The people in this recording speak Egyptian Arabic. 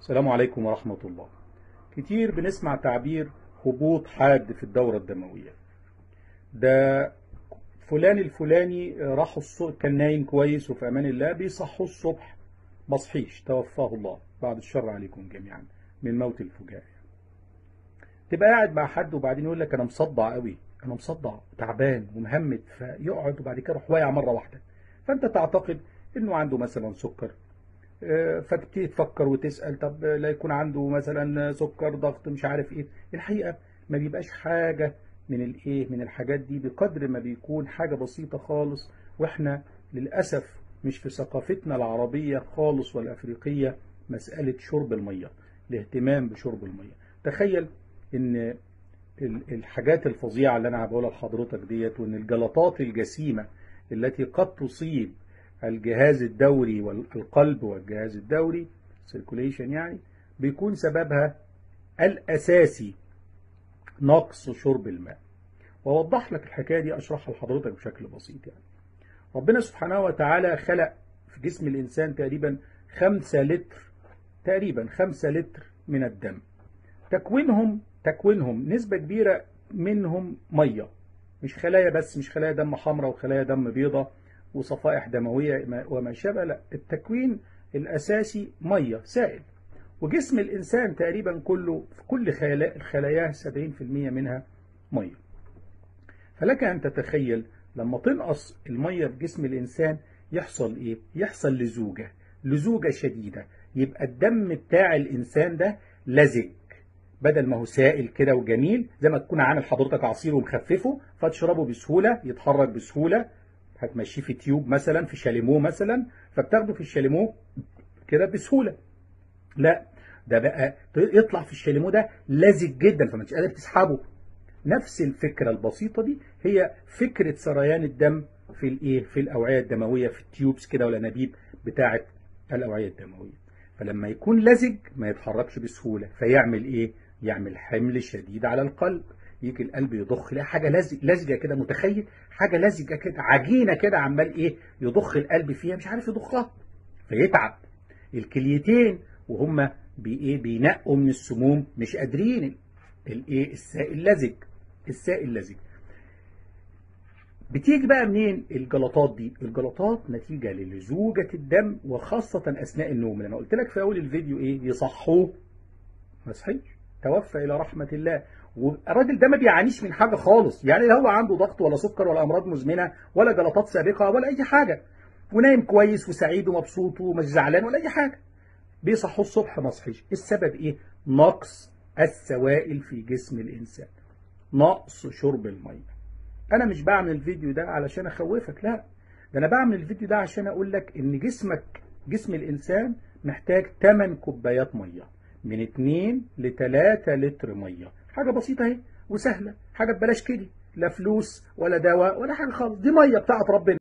السلام عليكم ورحمة الله كتير بنسمع تعبير هبوط حاد في الدورة الدموية ده فلان الفلاني راح الصبح كان نايم كويس وفي أمان الله بيصحوا الصبح مصحيش توفاه الله بعد الشر عليكم جميعا من موت الفجائي تبقى قاعد مع حد وبعدين يقول لك أنا مصدع قوي أنا مصدع تعبان ومهمد فيقعد وبعد كده يروح واقع مرة واحدة فأنت تعتقد إنه عنده مثلا سكر فتبتدي تفكر وتسأل طب لا يكون عنده مثلا سكر ضغط مش عارف ايه الحقيقة ما بيبقاش حاجة من الايه من الحاجات دي بقدر ما بيكون حاجة بسيطة خالص واحنا للأسف مش في ثقافتنا العربية خالص والأفريقية مسألة شرب المية الاهتمام بشرب المية تخيل ان الحاجات الفظيعة اللي انا بقولها لحضرتك ديت وان الجلطات الجسيمة التي قد تصيب الجهاز الدوري والقلب والجهاز الدوري circulation يعني بيكون سببها الأساسي نقص شرب الماء وأوضح لك الحكاية دي أشرحها لحضرتك بشكل بسيط يعني ربنا سبحانه وتعالى خلق في جسم الإنسان تقريبا خمسة لتر تقريبا خمسة لتر من الدم تكوينهم تكوينهم نسبة كبيرة منهم مية مش خلايا بس مش خلايا دم حمراء وخلايا دم بيضة وصفائح دموية وما شابه لا التكوين الأساسي مية سائل وجسم الإنسان تقريبا كله في كل الخلايا 70% منها مية فلك أن تتخيل لما تنقص المية في جسم الإنسان يحصل إيه؟ يحصل لزوجة لزوجة شديدة يبقى الدم بتاع الإنسان ده لزج بدل ما هو سائل كده وجميل زي ما تكون عامل حضرتك عصير ومخففه فتشربه بسهولة يتحرك بسهولة هتمشيه في تيوب مثلا في شاليمو مثلا فبتاخده في الشاليمو كده بسهولة لا ده بقى يطلع في الشاليمو ده لازج جدا فما انتش قادر تسحبه نفس الفكرة البسيطة دي هي فكرة سريان الدم في الايه في الأوعية الدموية في التيوبس كده والأنابيب بتاعة الأوعية الدموية فلما يكون لزج ما يتحركش بسهولة فيعمل ايه يعمل حمل شديد على القلب يجي القلب يضخ لا حاجة لزجة كده متخيل حاجة لزجة كده عجينة كده عمال ايه يضخ القلب فيها مش عارف يضخها فيتعب الكليتين وهم بايه بينقوا من السموم مش قادرين الايه السائل لزج السائل لزج بتيجي بقى منين الجلطات دي الجلطات نتيجة للزوجة الدم وخاصة أثناء النوم لما قلت لك في أول الفيديو إيه يصحوه ما صحيش توفى إلى رحمة الله والراجل ده ما بيعانيش من حاجة خالص يعني لا هو عنده ضغط ولا سكر ولا أمراض مزمنة ولا جلطات سابقة ولا أي حاجة ونايم كويس وسعيد ومبسوط ومش زعلان ولا أي حاجة بيصحوا الصبح ما صحيش السبب إيه نقص السوائل في جسم الإنسان نقص شرب المية أنا مش بعمل الفيديو ده علشان أخوفك لا ده أنا بعمل الفيديو ده عشان أقول لك إن جسمك جسم الإنسان محتاج 8 كوبايات مية من 2 ل 3 لتر مية حاجة بسيطة اهي وسهلة حاجة ببلاش كده لا فلوس ولا دواء ولا حاجة خالص دي مية بتاعت ربنا